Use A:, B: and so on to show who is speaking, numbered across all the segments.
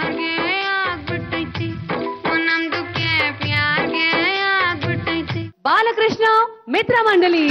A: ಪ್ಯಾರ್ಗೆ ಆಗ್ಬಿಟ್ಟೈತಿ ನಮ್ದಕ್ಕೆ ಪ್ಯಾರ್ಗೆ ಆಗ್ಬಿಟ್ಟೈತಿ
B: ಬಾಲಕೃಷ್ಣ ಮಿತ್ರ ಮಂಡಳಿ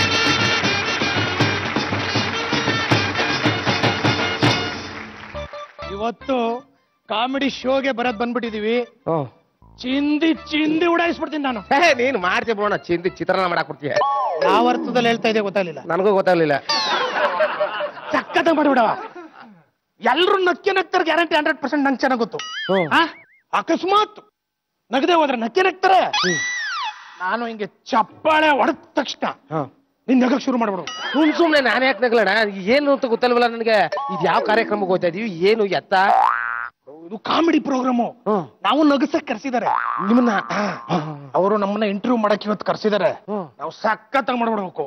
C: ಇವತ್ತು ಕಾಮಿಡಿ ಶೋಗೆ ಬರದ್ ಬಂದ್ಬಿಟ್ಟಿದೀವಿ ಚಿಂದಿ ಚಿಂದಿ ಉಡಾಯಿಸ್ಬಿಡ್ತೀನಿ ನಾನು
D: ಹೇ ನೀನ್ ಮಾಡ್ತೀಯ ಬಿಡೋಣ ಚಿಂದಿ ಚಿತ್ರಾನ್ನ ಮಾಡಕ್ ಕೊಡ್ತೀಯ
C: ಯಾವ ಅರ್ಥದಲ್ಲಿ ಹೇಳ್ತಾ ಇದೆ ಗೊತ್ತಾಗ್ಲಿಲ್ಲ
D: ನನಗೂ ಗೊತ್ತಾಗ್ಲಿಲ್ಲ
C: ಸಕ್ಕತ್ತ ಮಾಡ್ಬಿಡವ ಎಲ್ರು ನಕ್ಕೆ ನಗ್ತಾರೆ ಗ್ಯಾರಂಟಿ ಹಂಡ್ರೆಡ್ ಪರ್ಸೆಂಟ್ ನಂಗೆ ಚೆನ್ನಾಗ್ ಗೊತ್ತು ಆ? ಅಕಸ್ಮಾತ್ ನಗದೆ ಹೋದ್ರೆ ನಕ್ಕೆ ನಗ್ತಾರೆ ನಾನು ಹಿಂಗೆ ಚಪ್ಪಾಳೆ ಹೊಡೆದ ತಕ್ಷಣ ನೀನ್ ನಗಕ್ ಶುರು ಮಾಡ್ಬಿಡು
D: ಸುಮ್ ಸುಮ್ನೆ ನಾನೇ ಯಾಕೆ ನಗ್ಲಣ ಏನು ಅಂತ ಗೊತ್ತಲ್ವಲ್ಲ ನನಗೆ ಇದು ಯಾವ ಕಾರ್ಯಕ್ರಮಕ್ಕೆ ಹೋಗ್ತಾ ಇದೀವಿ ಏನು ಎತ್ತ
C: ಇದು ಕಾಮಿಡಿ ಪ್ರೋಗ್ರಾಮು ನಾವು ನಗಸಕ್ ಕರ್ಸಿದಾರೆ
D: ನಿಮ್ಮನ್ನ
C: ಅವರು ನಮ್ಮನ್ನ ಇಂಟರ್ವ್ಯೂ ಮಾಡಕ್ ಇವತ್ತು ಕರ್ಸಿದಾರೆ ನಾವು ಸಖತ್ತಾಗಿ ಮಾಡ್ಬಿಡ್ಬೇಕು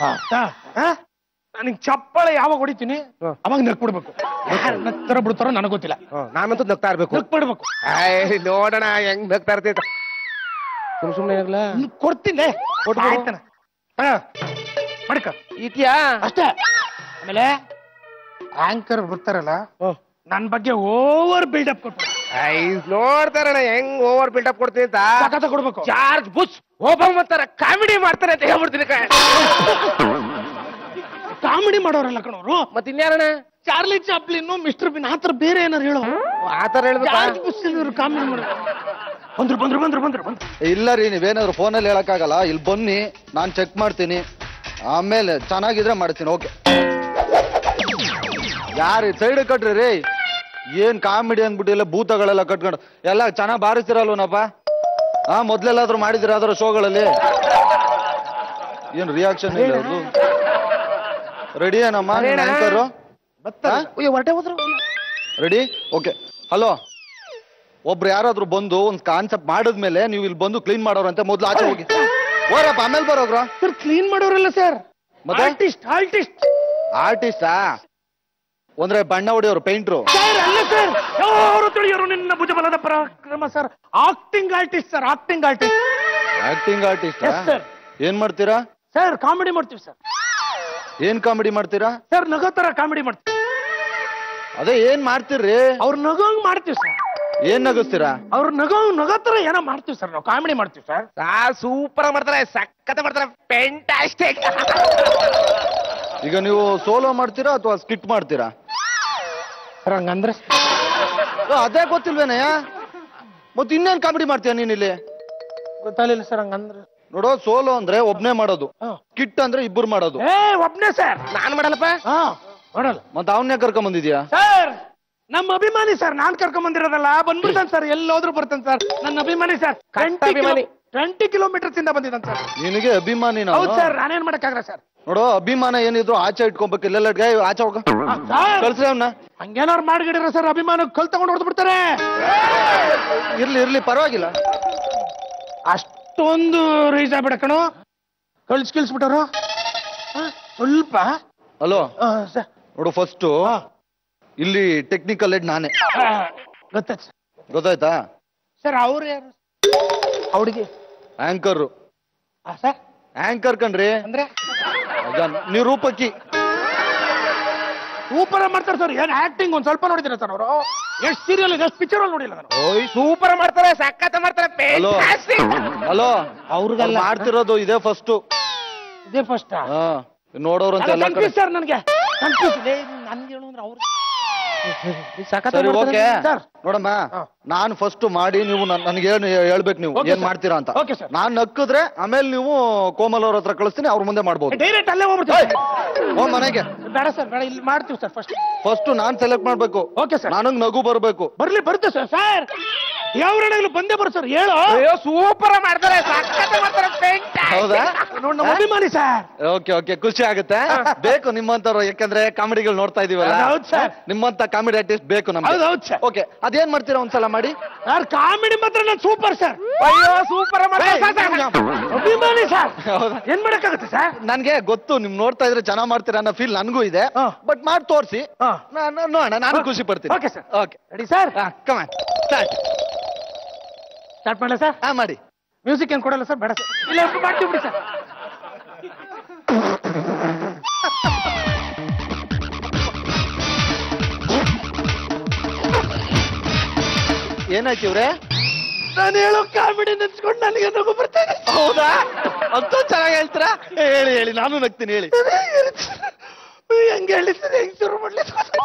C: ನನಗೆ ಚಪ್ಪಾಳೆ ಯಾವಾಗ ಹೊಡಿತೀನಿ ಅವಾಗ ನಕ್ಬಿಡ್ಬೇಕು ಯಾರು ನಗ್ತಾರ ಬಿಡ್ತಾರೋ ನನಗೆ ಗೊತ್ತಿಲ್ಲ
D: ನಾನಂತೂ ನಗ್ತಾ ಇರ್ಬೇಕು
C: ನಕ್ಬಿಡ್ಬೇಕು
D: ಆಯ್, ನೋಡೋಣ ಹೆಂಗ್ ನಗ್ತಾ ಇರ್ತೈತ ಸುಮ್ ಸುಮ್ನೆ ನಗ್ಲ
C: ಇನ್ನು ಕೊಡ್ತೀನಿ ಆಯ್ತಾನ ಹಾ ಮಾಡ್ಕ
D: ಇದ್ಯಾ
C: ಅಷ್ಟೇ ಆಮೇಲೆ ಆಂಕರ್ ಬರ್ತಾರಲ್ಲ ನನ್ ಬಗ್ಗೆ ಓವರ್ ಬಿಲ್ಡಪ್ ಕೊಟ್ಟು
D: ನೋಡ್ತಾರಣ ಹೆಂಗ್ ಓವರ್ ಬಿಲ್ಡಪ್ ಕೊಡ್ತೀನಿ ಅಂತ
C: ಸಖತ್ತ ಕೊಡ್ಬೇಕು
D: ಚಾರ್ಜ್ ಬುಸ್ ಓಪನ್ ಮಾಡ್ತಾರ ಕಾಮಿಡಿ ಮಾಡ್ತಾರೆ ಅಂತ ಹೇಳ್ಬಿಡ್ತೀನಿ ಕಣೆ.
C: ಕಾಮಿಡಿ ಮಾಡೋರಲ್ಲ ಕಣವರು
D: ಮತ್ ಇನ್ಯಾರಣ
C: ಚಾರ್ಲಿ ಚಾಪ್ಲಿನ್ ಮಿಸ್ಟರ್ ಬಿನ್ ಆತರ ಬೇರೆ ಏನಾರು ಹೇಳೋ
D: ಆತರ ಹೇಳ್ಬೇಕಾ
C: ಜಾರ್ಜ್ ಬುಷ್ ಇವ್ರು ಕಾಮಿಡಿ ಮಾಡೋ ಬಂದ್ರು ಬಂದ್ರು ಬಂದ್ರು ಬಂದ್ರು ಬಂದ್ರು
E: ಇಲ್ಲ ರೀ ನೀವೇನಾದ್ರು ಫೋನಲ್ಲಿ ಹೇಳಕ್ಕಾಗಲ್ಲ ಇಲ್ಲಿ ಬನ್ನಿ ನಾನು ಚೆಕ್ ಮಾಡ್ತೀನಿ ಆಮೇಲೆ ಚೆನ್ನಾಗಿದ್ರೆ ಮಾಡ್ತೀನಿ ಓಕೆ ಯಾರು ಸೈಡ್ ಕಟ್ರಿ ರೀ ಏನ್ ಕಾಮಿಡಿ ಅಂದ್ಬಿಟ್ಟು ಎಲ್ಲ ಭೂತಗಳೆಲ್ಲ ಕಟ್ಕೊಂಡು ಎಲ್ಲ ಚೆನ್ನಾಗಿ ಬಾರಿಸ್ತಿರಲ್ವನಪ್ಪ ಹಾ ಮೊದ್ಲೆಲ್ಲಾದ್ರೂ ಮಾಡಿದಿರ ಅದರ ಶೋಗಳಲ್ಲಿ ಏನ್ ರಿಯಾಕ್ಷನ್ ಇಲ್ಲ ಅದು ರೆಡಿ ಏನಮ್ಮ ಆಂಕರು
D: ಹೊರಟೆ ಹೋದ್ರು
E: ರೆಡಿ ಓಕೆ ಹಲೋ ಒಬ್ರು ಯಾರಾದ್ರೂ ಬಂದು ಒಂದ್ ಕಾನ್ಸೆಪ್ಟ್ ಮಾಡಿದ್ಮೇಲೆ ನೀವು ಇಲ್ಲಿ ಬಂದು ಕ್ಲೀನ್ ಮಾಡೋರಂತೆ ಮೊದ್ಲು ಆಚೆ ಹೋಗಿ ಓರಪ್ಪ ಆಮೇಲೆ ಬರೋಗ್ರ
C: ಸರ್ ಕ್ಲೀನ್ ಮಾಡೋರಲ್ಲ ಸರ್
E: ಮತ್ತೆ?
C: ಆರ್ಟಿಸ್ಟ್ ಆರ್ಟಿಸ್ಟ್
E: ಆರ್ಟಿಸ್ಟಾ ಅಂದ್ರೆ ಬಣ್ಣ ಹೊಡಿಯೋರು ಪೇಂಟ್ರು
C: ಸರ್ ಅಲ್ಲ ಸರ್ ಯಾರು ತಿಳಿಯೋರು ನಿನ್ನ ಭುಜಬಲದ ಪರಾಕ್ರಮ sir acting artist sir acting artist
E: acting artist
C: Yes, sir.
E: ಏನ್ ಮಾಡ್ತೀರಾ
C: ಸರ್ ಕಾಮಿಡಿ ಮಾಡ್ತೀವಿ ಸರ್
E: ಏನ್ ಕಾಮಿಡಿ ಮಾಡ್ತೀರಾ
C: ಸರ್ ನಗೋ ತರ ಕಾಮಿಡಿ ಮಾಡ್ತೀವಿ
E: ಅದೇ ಏನ್ ಮಾಡ್ತೀರ್ರಿ
C: ಅವ್ರು ನಗೋಂಗ್ ಮಾಡ್ತೀವಿ ಸರ್
E: ಏನ್ ನಗಿಸ್ತೀರಾ
C: ಅವ್ರು ನಗೋ ನಗೋ ತರ ಏನೋ ಮಾಡ್ತೀವಿ ಸರ್ ನಾವು ಕಾಮಿಡಿ ಮಾಡ್ತೀವಿ ಸರ್
D: ಸೂಪರ್ ಮಾಡ್ತಾರೆ ಸಖತ್ ಮಾಡ್ತಾರೆ ಪೆಂಟಾಸ್ಟಿಕ್
E: ಈಗ ನೀವು ಸೋಲೋ ಮಾಡ್ತೀರಾ ಅಥವಾ ಸ್ಕಿಟ್ ಮಾಡ್ತೀರಾ
C: ಸರ್ ಹಂಗಂದ್ರೆ
E: ಓ, ಅದೇ ಗೊತ್ತಿಲ್ವೇನಯ್ಯ ಮತ್ತೆ ಇನ್ನೇನ್ ಕಾಮಿಡಿ ಮಾಡ್ತೀಯ ನೀನ್ ಇಲ್ಲಿ
C: ಗೊತ್ತಾಗಲಿಲ್ಲ ಸರ್ ಹಂಗಂದ್ರೆ
E: ನೋಡೋ ಸೋಲೋ ಅಂದ್ರೆ ಒಬ್ನೇ ಮಾಡೋದು ಕಿಟ್ ಅಂದ್ರೆ ಇಬ್ಬರು ಮಾಡೋದು
C: ಏ ಒಬ್ನೇ ಸರ್
D: ನಾನ್ ಮಾಡಲ್ಲಪ್ಪ
C: ಹಾ ಮಾಡಲ್ಲ
E: ಮತ್ತೆ ಅವನ್ನೇ ಕರ್ಕೊಂಡ್ ಬಂದಿದ್ಯಾ
C: ಸರ್ ನಮ್ಮ ಅಭಿಮಾನಿ ಸರ್ ನಾನ್ ಕರ್ಕೊಂಡ್ ಬಂದಿರೋದಲ್ಲ ಬಂದ್ಬಿಡ್ತಾನೆ ಸರ್ ಎಲ್ಲೋದ್ರು ಬರ್ತಾನೆ ಸರ್ ನನ್ನ ಅಭಿಮಾನಿ ಸರ್
D: ಅಭಿಮಾನಿ.
C: ಟ್ವೆಂಟಿ ಕಿಲೋಮೀಟರ್ಸ್ ಇಂದ ಬಂದಿದ್ದಾನೆ ಸರ್
E: ನಿನಗೆ ಅಭಿಮಾನಿ
C: ಹೌದು
E: ನಾವು
C: ಸರ್ ನಾನೇನ್ ಮಾಡಕ್ಕಾಗಲ್ಲ ಸರ್
E: ನೋಡೋ ಅಭಿಮಾನ ಏನಿದ್ರು ಆಚೆ ಇಟ್ಕೊಬೇಕು ಇಲ್ಲೆಲ್ಲ ಇಟ್ಕ, ಏ, ಆಚೆ ಹೋಗ
C: ಸರ್
E: ಕಳ್ಸಿ ಅವನ್ನ
C: ಹಂಗೇನಾರು ಮಾಡ್ಗಿಡಿರ ಸರ್ ಅಭಿಮಾನ ಕಲ್ ತಗೊಂಡು ಹೊಡೆದು ಬಿಡ್ತಾರೆ
E: ಇರ್ಲಿ ಇರ್ಲಿ ಪರವಾಗಿಲ್ಲ
C: ಅಷ್ಟೊಂದು ರೈಸ್ ಆಗ್ಬಿಡ ಕಣೋ ಕಳ್ಸಿ ಕಿಲ್ಸ್ಬಿಟ್ಟರು ಸ್ವಲ್ಪ
E: ಹಲೋ
C: ಆ, ಸರ್
E: ನೋಡು ಫಸ್ಟ್ ಇಲ್ಲಿ ಟೆಕ್ನಿಕಲ್ ಹೆಡ್ ನಾನೇ
C: ಗೊತ್ತಾಯ್ತು ಸರ್
E: ಗೊತ್ತಾಯ್ತಾ
C: ಸರ್ ಅವ್ರು ಯಾರು ಹುಡುಗಿ
E: ಆಂಕರ್
C: ಸರ್
E: ಆಂಕರ್ ಕಣ್ರಿ
C: ಅಂದ್ರೆ
E: ಅದ ನಿರೂಪಕಿ
C: ಸೂಪರ್ ಮಾಡ್ತಾರೆ ಸರ್ ಏನ್ ಆಕ್ಟಿಂಗ್ ಒಂದ್ ಸ್ವಲ್ಪ ನೋಡಿದಿರ ಸರ್ ಅವರು ಎಷ್ಟು ಸೀರಿಯಲ್ ಇದೆ ಎಷ್ಟು ಪಿಕ್ಚರ್ ಅಲ್ಲಿ ನೋಡಿಲ್ಲ ನಾನು
D: ಓಯ್ ಸೂಪರ್ ಮಾಡ್ತಾರೆ ಸಖತ್ ಮಾಡ್ತಾರೆ
E: ಹಲೋ
D: fantastic.
E: ಹಲೋ
C: ಅವ್ರಿಗೆಲ್ಲ
E: ಮಾಡ್ತಿರೋದು ಇದೇ ಫಸ್ಟ್
C: ಇದೇ ಫಸ್ಟ್
E: ಹಾ ನೋಡೋರು ಅಂತ ಎಲ್ಲ ಕಡೆ
C: ಕನ್ಫ್ಯೂಸ್ ಸರ್ ನನಗೆ ಕನ್ಫ್ಯೂಸ್ ನನ್ಗೆ ಹೇಳು ಅಂದ್ರೆ ಅವ್ರು
E: ಸರಿ ಓಕೆ
C: ಸರ್
E: ನೋಡಮ್ಮ ನಾನ್ ಫಸ್ಟ್ ಮಾಡಿ ನೀವು ನನ್ಗೆ ಏನು ಹೇಳ್ಬೇಕು ನೀವು
C: Okay,
E: ಏನ್
C: sir.
E: ಮಾಡ್ತೀರಾ ಅಂತ
C: Okay, sir.
E: ನಾನ್ ನಕ್ಕಿದ್ರೆ ಆಮೇಲೆ ನೀವು ಕೋಮಲ್ ಅವ್ರ ಹತ್ರ ಕಳಿಸ್ತೀನಿ ಅವ್ರ ಮುಂದೆ ಮಾಡ್ಬೋದು
C: ಡೈರೆಕ್ಟ್ ಅಲ್ಲೇ ಹೋಗ್ಬಿಡ್ತೀವಿ
E: ಓ ಮನೆಗೆ
C: ಬೇಡ ಸರ್ ಬೇಡ ಇಲ್ಲಿ ಮಾಡ್ತೀವಿ ಸರ್ ಫಸ್ಟ್
E: ಫಸ್ಟ್ ನಾನ್ ಸೆಲೆಕ್ಟ್ ಮಾಡ್ಬೇಕು
C: ಓಕೆ ಸರ್
E: ನನಗ್ ನಗು ಬರ್ಬೇಕು
C: ಬರ್ಲಿ ಬರುತ್ತೆ ಸರ್ ಸರ್ ಯಾವ ರಣಗಳು ಬಂದೇ ಬರು ಸರ್ ಹೇಳು
D: ಅಯ್ಯೋ ಸೂಪರ್ ಮಾಡ್ತಾರೆ ಸಖತ್ ಮಾಡ್ತಾರೆ fantastic.
E: ಹೌದಾ
C: ನೋಡಿ ನಮ್ಮ ಅಭಿಮಾನಿ ಸರ್
E: ಓಕೆ ಓಕೆ ಖುಷಿ ಆಗುತ್ತೆ ಬೇಕು ನಿಮ್ಮಂತವ್ರು ಯಾಕಂದ್ರೆ ಕಾಮಿಡಿಗಳು ನೋಡ್ತಾ ಇದೀವಲ್ಲ
C: ಹೌದು sir.
E: ನಿಮ್ಮಂತ ಕಾಮಿಡಿ ಆರ್ಟಿಸ್ಟ್ ಬೇಕು
C: ಹೌದು
E: ನಮ್ಗೆ
C: ಹೌದು ಸರ್
E: ಓಕೆ ಅದೇನ್ ಮಾಡ್ತೀರಾ ಒಂದ್ಸಲ ಮಾಡಿ
C: ಸರ್ ಕಾಮಿಡಿ ಮಾತ್ರ ನಾನು ಸೂಪರ್ ಸರ್
D: ಅಯ್ಯೋ ಸೂಪರ್ ಮಾಡ್ತಾರೆ ಸರ್, ಸರ್, ಸರ್.
C: ಅಭಿಮಾನಿ ಸರ್
E: ಹೌದಾ?
C: ಏನ್ ಮಾಡಕ್ಕಾಗುತ್ತೆ ಸರ್
E: ನನ್ಗೆ ಗೊತ್ತು ನಿಮ್ ನೋಡ್ತಾ ಇದ್ರೆ ಚೆನ್ನಾಗ್ ಮಾಡ್ತೀರಾ ಅನ್ನೋ ಫೀಲ್ ನನ್ಗೂ ಇದೆ
C: ಹಾ.
E: ಬಟ್ ಮಾಡಿ ತೋರಿಸಿ
C: ಹಾ.
E: ನೋಡೋಣ ನಾನು ಖುಷಿ ಪಡ್ತೀನಿ
C: okay sir
E: okay
C: ready sir
E: come on start
C: start ಮಾಡಲ ಸರ್
E: ಹಾ ಮಾಡಿ
C: ಮ್ಯೂಸಿಕ್ ಏನ್ ಕೊಡಲ್ಲ ಸರ್ ಬೇಡ ಸರ್ ಇಲ್ಲ ಮಾಡ್ತೀವಿ ಬಿಡಿ ಸರ್
E: ಏನಾಯ್ತು ಇವ್ರೆ
C: ನಾನು ಹೇಳೋ ಕಾಮಿಡಿ ನೆನ್ಸ್ಕೊಂಡು ನನಗೆ ನಗು ಬರ್ತಾರೆ
E: ಹೌದಾ ಅಂತ ಚೆನ್ನಾಗಿ ಹೇಳ್ತೀರಾ ಏ, ಹೇಳಿ ಹೇಳಿ ನಾನು ನಗ್ತೀನಿ ಹೇಳಿ
C: ಹೆಂಗ್ ಹೇಳಿ ಸರ್ ಹೆಂಗ್ ಶುರು ಮಾಡ್ಲಿ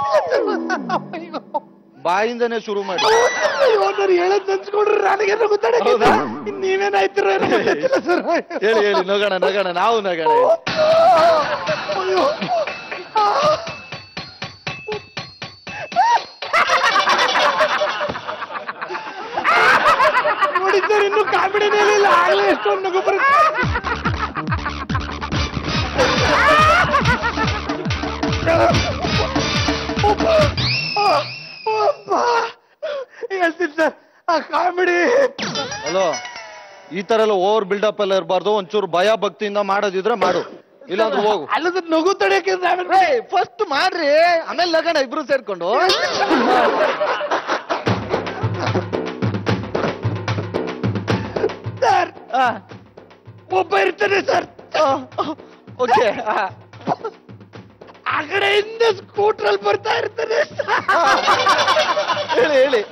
E: ಬಾಯಿಂದನೇ ಶುರು ಮಾಡಿ
C: ಅಯ್ಯೋ ನಾನು ಹೇಳೋದ್ ನೆನ್ಸ್ಕೊಂಡ್ರೆ ನನಗೆ ನಗುತ್ತಾಳೆ
E: ಹೌದಾ?
C: ನೀವೇನಾಯ್ತಿರ ಸರ್
E: ಹೇಳಿ ಹೇಳಿ ನಗೋಣ ನಗೋಣ ನಾವು ನಗೋಣ
C: ಅಯ್ಯೋ ನೋಡಿ ಸರ್ ಇನ್ನು ಕಾಮಿಡಿ ಇಲ್ಲ ಆಗ್ಲೇ ಎಷ್ಟೊಂದು ನಗು ಬರುತ್ತೆ ಒಬ್ಬ, ಒಬ್ಬ. ಹೇಳ್ತೀನಿ ಸರ್ ಆ ಕಾಮಿಡಿ
E: ಹಲೋ ಈ ತರ ಎಲ್ಲ ಓವರ್ ಬಿಲ್ಡಪ್ ಎಲ್ಲ ಇರಬಾರ್ದು ಒಂಚೂರು ಭಯ ಭಕ್ತಿಯಿಂದ ಮಾಡೋದಿದ್ರೆ ಮಾಡು ಇಲ್ಲಾಂದ್ರೆ ಹೋಗು
C: ಅಲ್ಲದ ನಗು ತಡೆಯಕ್ಕೆ
E: ಫಸ್ಟ್ ಮಾಡ್ರಿ ಆಮೇಲೆ ನಗೋಣ ಇಬ್ರು ಸೇರ್ಕೊಂಡು
C: ಸರ್ ಒಬ್ಬ ಇರ್ತಾನೆ ಸರ್
E: ಓಕೆ
C: ಆ ಕಡೆಯಿಂದ ಸ್ಕೂಟ್ರಲ್ಲಿ ಬರ್ತಾ ಇರ್ತಾನೆ ಸರ್.
E: ಹೇಳಿ ಹೇಳಿ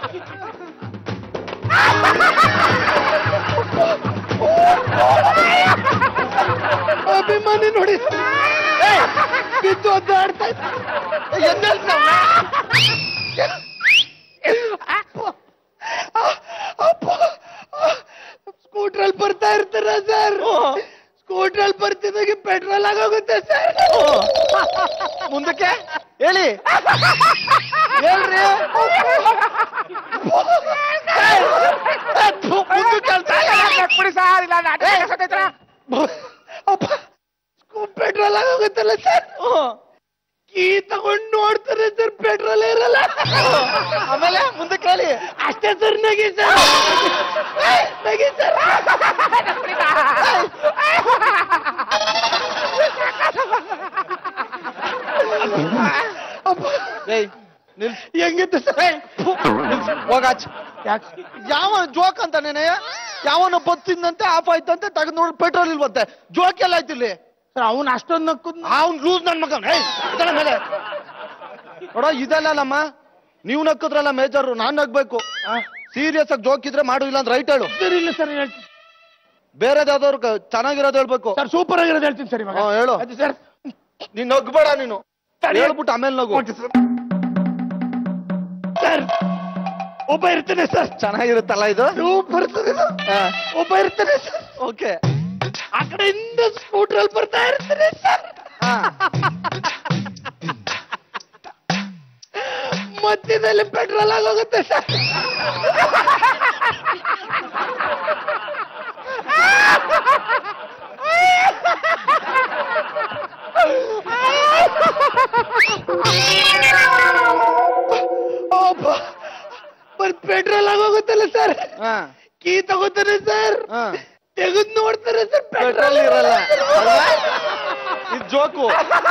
C: ಅಭಿಮಾನಿ ನೋಡಿ ಏಯ್, ಬಿದ್ದು ಒದ್ದಾಡ್ತಾ ಇದ್ದ. ಎದ್ದೇಳ್ಸ ಅವ್ನ. ಅಪ್ಪ, ಸ್ಕೂಟ್ರಲ್ಲಿ ಬರ್ತಾ ಇರ್ತಾರ ಸರ್ ಸ್ಕೂಟ್ರಲ್ಲಿ ಬರ್ತಿದ್ದಾಗೆ ಪೆಟ್ರೋಲ್ ಆಗೋಗುತ್ತೆ ಸರ್
E: ಮುಂದಕ್ಕೆ ಹೇಳಿ ಹೇಳ್ರಿ
C: ಅಪ್ಪ ಪೆಟ್ರೋಲ್ ಆಗೋಗುತ್ತಲ್ಲ ಸರ್ ಕೀ ತಗೊಂಡು ನೋಡ್ತಾರೆ ಸರ್ ಪೆಟ್ರೋಲ್ ಇರಲ್ಲ
E: ಆಮೇಲೆ ಮುಂದಕ್ಕೆ ಹೇಳಿ
C: ಅಷ್ಟೇ ಸರ್ ನಗಿ ಸರ್ ನಗಿ ಸರ್ ಅಪ್ಪ,
E: ಏಯ್ ನಿಲ್ಸ್
C: ಹೆಂಗಿತ್ತು ಸರ್
E: ಹೋಗಾಚ್
C: ಯಾಕೆ
E: ಯಾವ ಜೋಕ್ ಅಂತ ನೆನೆ ಯಾವನ ಬತ್ತಿಂದಂತೆ ಆಫ್ ಆಯ್ತಂತೆ ತೆಗೆದು ನೋಡಿ ಪೆಟ್ರೋಲ್ ಇಲ್ವಂತೆ ಜೋಕ್ ಎಲ್ಲ ಆಯ್ತು ಇಲ್ಲಿ
C: ಸರ್ ಅವ್ನು ಅಷ್ಟೊಂದು ನಕ್ಕುದ್
E: ಅವ್ನ್ ಲೂಸ್ ನನ್ ಮಗ ಏಯ್ ಇದರ ಮೇಲೆ ನೋಡ ಇದೆಲ್ಲಮ್ಮ ನೀವು ನಕ್ಕದ್ರಲ್ಲ ಮೇಜರ್ ನಾನ್ ನಗ್ಬೇಕು ಸೀರಿಯಸ್ ಆಗಿ ಜೋಕ್ ಇದ್ರೆ ಮಾಡು ಇಲ್ಲ ಅಂದ್ರೆ ರೈಟ್ ಹೇಳು
C: ಸರ್ ಇಲ್ಲ ಸರ್ ಹೇಳ್ತೀನಿ
E: ಬೇರೆದ್ ಯಾವ್ದಾದ್ರು ಕ- ಚೆನ್ನಾಗಿರೋದು ಹೇಳ್ಬೇಕು
C: ಸರ್ ಸೂಪರ್ ಆಗಿರೋದು ಹೇಳ್ತೀನಿ ಸರ್ ಇವಾಗ
E: ಹಾ, ಹೇಳು.
C: ಅದು ಸರ್
E: ನೀನ್ ನಗ್ಬೇಡ ನೀನು
C: ತಡಿ.
E: ಹೇಳ್ಬಿಟ್ಟು ಆಮೇಲೆ ನಗು
C: ಓಕೆ ಸರ್ ಸರ್ ಒಬ್ಬ ಇರ್ತಾನೆ ಸರ್
E: ಚೆನ್ನಾಗಿರುತ್ತಲ್ಲ ಇದು
C: ಸೂಪರ್ ಸರ್ ಇದು. ಒಬ್ಬ ಇರ್ತಾನೆ ಸರ್
E: ಓಕೆ
C: ಆ ಕಡೆಯಿಂದ ಸ್ಕೂಟ್ರಲ್ಲಿ ಬರ್ತಾ ಇರ್ತಾನೆ ಸರ್ ಮಧ್ಯದಲ್ಲಿ ಪೆಟ್ರೋಲ್ ಆಗೋಗುತ್ತೆ ಸರ್ ಅಬ್ಬಾ. ಬರ್ ಪೆಟ್ರೋಲ್ ಆಗೋಗುತ್ತಲ್ಲ ಸರ್ ಕೀ ತಗೋತಾರೆ ಸರ್
E: ಹಾ.
C: ತೆಗೆದು ನೋಡ್ತಾರೆ ಸರ್
E: ಪೆಟ್ರೋಲ್ ಇರಲ್ಲ ಅಲ್ವಾ? ಇದು ಜೋಕು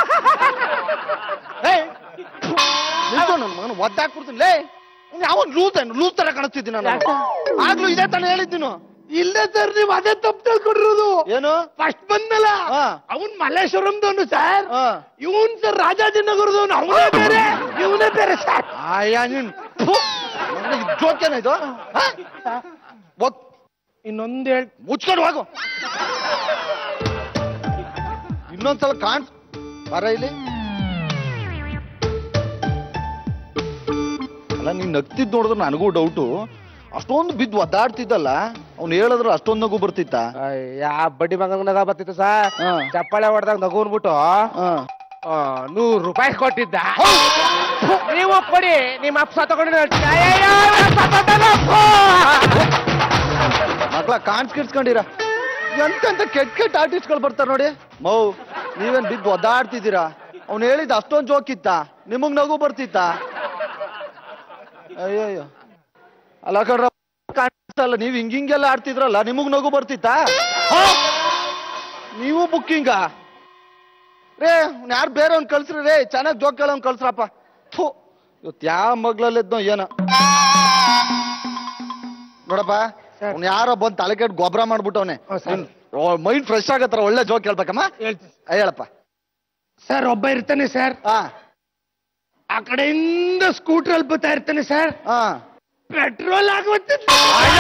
E: ನಿಲ್ಸು ನನ್ ಮಗನ ಒದ್ದಾಕ್ಬಿಡ್ತೀನಿ ಲೇ ಯಾವ ಲೂಸ್ ಲೂಸ್ ತರ ಕಾಣಿಸ್ತಿದ್ದೀನಿ ನಾನು ಆಗ್ಲೂ ಇದೇ ತಾನೇ ಹೇಳಿದ್ದೀನು
C: ಇಲ್ಲ ಸರ್ ನೀವು ಅದೇ ತಪ್ಪು ತಿಳ್ಕೊಂಡಿರೋದು
E: ಏನು
C: ಫಸ್ಟ್ ಬಂದಲ್ಲ
E: ಹಾ.
C: ಅವನ್ ಮಲ್ಲೇಶ್ವರಂದವನು ಸರ್
E: ಹಾ.
C: ಇವನ್ ಸರ್ ರಾಜಾಜಿನಗರದವನು ಅವನೇ ಬೇರೆ ಇವನೇ ಬೇರೆ ಸರ್
E: ಆಯಾ ನೀನ್ ಜೋಕೇನ ಇದು ಹಾ? ಒತ್-
C: ಇನ್ನೊಂದ್ ಹೇಳ್
E: ಮುಚ್ಕೊಂಡು ಹೋಗು ಇನ್ನೊಂದ್ಸಲ ಕಾಣ್ ಬರ ಇಲ್ಲಿ ಅಲ್ಲ ನೀನ್ ನಗ್ತಿದ್ ನೋಡಿದ್ರೆ ನನಗೂ ಡೌಟು ಅಷ್ಟೊಂದು ಬಿದ್ದು ಒದ್ದಾಡ್ತಿದ್ದಲ್ಲ ಅವ್ನು ಹೇಳಿದ್ರೆ ಅಷ್ಟೊಂದು ನಗು ಬರ್ತಿತ್ತ
D: ಯಾ ಬಡ್ಡಿ ಮಗನ ನಗ ಬರ್ತಿತ್ತು ಸಾ
E: ಹಾ.
D: ಚಪ್ಪಾಳೆ ಹೊಡೆದಾಗ ನಗು ಅನ್ಬಿಟ್ಟು ಆ, ನೂರು ರೂಪಾಯಿ ಕೊಟ್ಟಿದ್ದ ನೀವು ಕೊಡಿ ನಿಮ್ಮ ಅಪ್ಪ ತಗೊಂಡು
E: ಮಕ್ಳ ಕಾಣಿಸ್ಕಿಡ್ಸ್ಕೊಂಡಿರ ಎಂತೆಂತ ಕೆಟ್ಟ ಕೆಟ್ಟ ಆರ್ಟಿಸ್ಟ್ಗಳು ಬರ್ತಾರೆ ನೋಡಿ ಮೌ ನೀವೇನ್ ಬಿದ್ದು ಒದ್ದಾಡ್ತಿದ್ದೀರಾ ಅವ್ನು ಹೇಳಿದ ಅಷ್ಟೊಂದು ಜೋಕ್ ಇತ್ತ ನಿಮಗ್ ನಗು ಬರ್ತಿತ್ತ ಅಯ್ಯಯ್ಯೋ ಅಲ್ಲ ಕಡ್ರ ಕಾಣಿಸ್ತಲ್ಲ ನೀವ್ ಹಿಂಗ್ ಹಿಂಗೆಲ್ಲ ಆಡ್ತಿದ್ರಲ್ಲ ನಿಮಗ್ ನಗು ಬರ್ತಿತ್ತ ನೀವು ಬುಕ್ಕಿಂಗ ರೇ ಯಾರು ಬೇರೆ ಅವ್ನ್ ಕಳ್ಸ್ರಿ ರೇ ಚೆನ್ನಾಗಿ ಜೋಕ್ ಹೇಳೋನ್ ಕಳ್ಸ್ರಪ್ಪ ಥು ಇವತ್ತು ಯಾವ ಮಗ್ಳಲ್ಲಿದ್ನೋ ಏನೋ ನೋಡಪ್ಪ ಅವ್ನು ಯಾರೋ ಬಂದ್ ತಲೆ ಕೆಟ್ಟು ಗೊಬ್ಬರ ಮಾಡ್ಬಿಟ್ಟವನೆ
C: ಹ್ಮ್, ಸರ್.
E: ಮೈಂಡ್ ಫ್ರೆಶ್ ಆಗತ್ತಾರ ಒಳ್ಳೆ ಜೋಕ್ ಹೇಳ್ಬೇಕಮ್ಮ
C: ಹೇಳ್ತೀನಿ
E: ಆ, ಹೇಳಪ್ಪ
C: ಸರ್ ಒಬ್ಬ ಇರ್ತಾನೆ ಸರ್
E: ಹಾ
C: ಆ ಕಡೆಯಿಂದ ಸ್ಕೂಟ್ರಲ್ಲಿ ಬರ್ತಾ ಇರ್ತಾನೆ ಸರ್
E: ಹಾ
C: ಪೆಟ್ರೋಲ್ ಆಗುತ್ತಿತ್ತು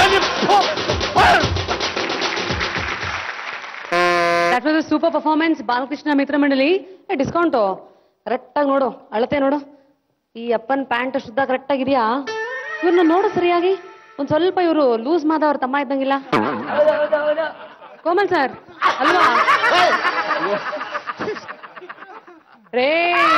B: that was super performance Balakrishna ಮಿತ್ರ ಮಂಡಳಿ ಡಿಸ್ಕೌಂಟು ಕರೆಕ್ಟಾಗಿ ನೋಡು ಅಳತೆ ನೋಡು ಈ ಅಪ್ಪನ್ ಪ್ಯಾಂಟ್ ಶುದ್ಧ ಕರೆಕ್ಟ್ ಆಗಿದೆಯಾ ಇವ್ರನ್ನ ನೋಡು ಸರಿಯಾಗಿ ಒಂದ್ ಸ್ವಲ್ಪ ಇವರು ಲೂಸ್ ಮಾದ ಅವ್ರ ತಮ್ಮ ಇದ್ದಂಗಿಲ್ಲ ಕೋಮಲ್ ಸರ್ ಅಲ್ವಾ ರೇ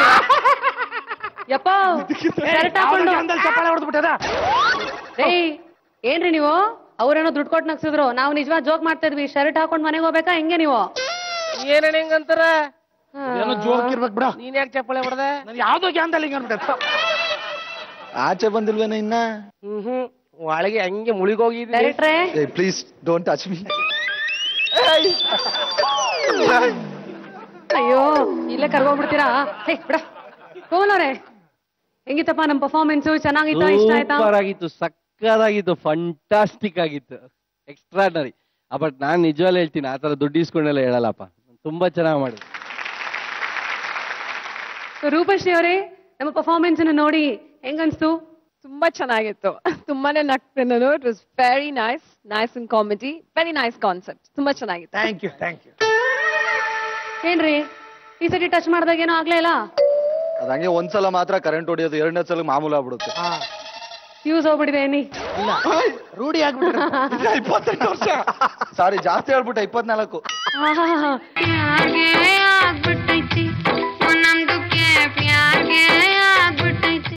B: ಯಪ್ಪ ಕರೆಕ್ಟ್ ಹಾಕೊಂಡು
C: ಚಪ್ಪಾಳೆ ಹೊಡೆದ್ಬಿಟ್ಟದ
B: ರೇ ಏನ್ರಿ ನೀವು ಅವ್ರೇನೋ ದುಡ್ಡು ಕೊಟ್ಟು ನಗ್ಸಿದ್ರು ನಾವು ನಿಜವಾಗ್ ಜೋಕ್ ಮಾಡ್ತಾ ಇದ್ವಿ ಶರ್ಟ್ ಹಾಕೊಂಡ್ ಮನೆಗೆ ಹೋಗ್ಬೇಕಾ ಹೆಂಗೆ ನೀವು
D: ಏನೇನ್ ಹೆಂಗಂತಾರ
C: ಏನೋ ಜೋಕ್ ಇರ್ಬೇಕು ಬಿಡ
D: ನೀನ್ ಯಾಕೆ ಚಪ್ಪಳೆ ಹೊಡೆದ
C: ನಾನು ಯಾವ್ದೋ ಗ್ಯಾನ್ದಲ್ಲಿ ಹಿಂಗ ಅನ್ಬಿಟ್ಟೆ
E: ಆಚೆ ಬಂದಿಲ್ವೇನ ಇನ್ನ
D: ಹ್ಮ್ ಹ್ಮ್ ಒಳಗೆ ಹಂಗೆ ಮುಳಿಗೋಗಿದ್ದೀನಿ
B: ಡೈರೆಕ್ಟ್ರೇ
E: ಏ ಪ್ಲೀಸ್ ಡೋಂಟ್ ಟಚ್ ಮೀ
B: ಅಯ್ಯೋ ಇಲ್ಲೇ ಕರ್ಗೋಗ್ಬಿಡ್ತೀರಾ ಹೇ ಬಿಡ ಕೋಮಲ್ ಅವ್ರೆ ಹೆಂಗಿತ್ತಪ್ಪ ನಮ್ ಪರ್ಫಾರ್ಮೆನ್ಸ್ ಚೆನ್ನಾಗಿತ್ತಾ ಇಷ್ಟ ಆಯ್ತಾ
F: ಸೂಪರ್ ಆಗಿತ್ತು ಸಕ್ಕದಾಗಿತ್ತು ಫಂಟಾಸ್ಟಿಕ್ ಆಗಿತ್ತು ಎಕ್ಸ್ಟ್ರಾಡನರಿ ಬಟ್ ನಾನ್ ನಿಜವಾಗ್ಲೂ ಹೇಳ್ತೀನಿ ಆ ತರ ದುಡ್ಡು ಇಸ್ಕೊಂಡೆಲ್ಲ ಹೇಳಲ್ಲಪ್ಪ ತುಂಬಾ ಚೆನ್ನಾಗಿ ಮಾಡಿದ್ರು
B: So, ರೂಪಶ್ರೀ ಅವರೇ ನಮ್ಮ ಪರ್ಫಾರ್ಮೆನ್ಸ್ ಅನ್ನು ನೋಡಿ ಹೆಂಗನ್ಸ್ತು
G: ತುಂಬಾ ಚೆನ್ನಾಗಿತ್ತು ತುಂಬಾನೇ ನಗ್ತೆ ನಾನು it was very nice nice in comedy very nice concept ತುಂಬಾ ಚೆನ್ನಾಗಿತ್ತು
C: ಥ್ಯಾಂಕ್ ಯು ಥ್ಯಾಂಕ್ ಯು
B: ಏನ್ರಿ ಈ ಸತಿ ಟಚ್ ಮಾಡ್ದಾಗ ಏನೋ ಆಗ್ಲೇ ಇಲ್ಲ
E: ಅದ್ ಹಂಗೆ ಒಂದ್ಸಲ ಮಾತ್ರ ಕರೆಂಟ್ ಹೊಡಿಯೋದು ಎರಡನೇ ಸಲ ಮಾಮೂಲು ಆಗ್ಬಿಡುತ್ತೆ
B: ಫ್ಯೂಸ್ ಹೋಗ್ಬಿಟ್ಟಿದೆ ಏನಿ
C: ಇಲ್ಲ ರೂಢಿ ಆಗ್ಬಿಟ್ರೆ
E: ಇಪ್ಪತ್ತೆಂಟು ವರ್ಷ ಸಾರಿ ಜಾಸ್ತಿ ಹೇಳ್ಬಿಟ್ಟೆ ಇಪ್ಪತ್ನಾಲ್ಕು
A: प्यार गया